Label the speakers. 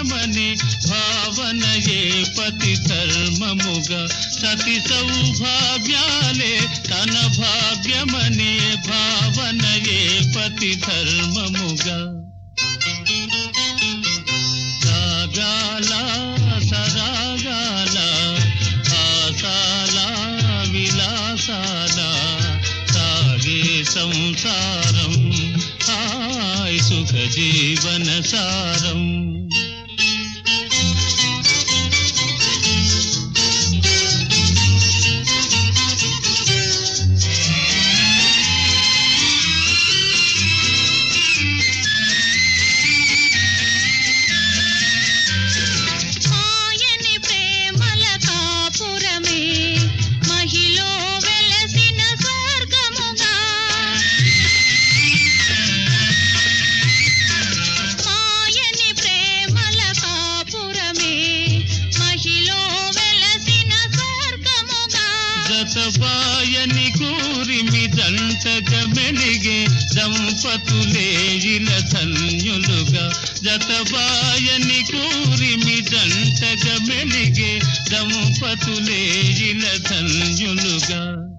Speaker 1: భాగ్యమనే భావనయే పతి ధర్మముగా సతి సౌభాగ్యాలే తన భాగ్యమనే భావనయే పతి ధర్మముగా రాగాల సరాగాల ఆసాల విలాసాల సాగే సంసారం హాయ్ సుఖ జీవన సారం
Speaker 2: మాయని ప్రేమల కాపురమే మహిలో వెలసిన స్వర్గముగా మాయని ప్రేమల కాపురమే మహిలో వెలసిన స్వర్గముగా
Speaker 1: జతబాయని కూరిమి దంటగ మెలిగే దంపతులే ఇల ధన్యులుగా జతబాయని కూరిమి దంటగ మెలిగే దంపతులే ఇల ధన్యులుగా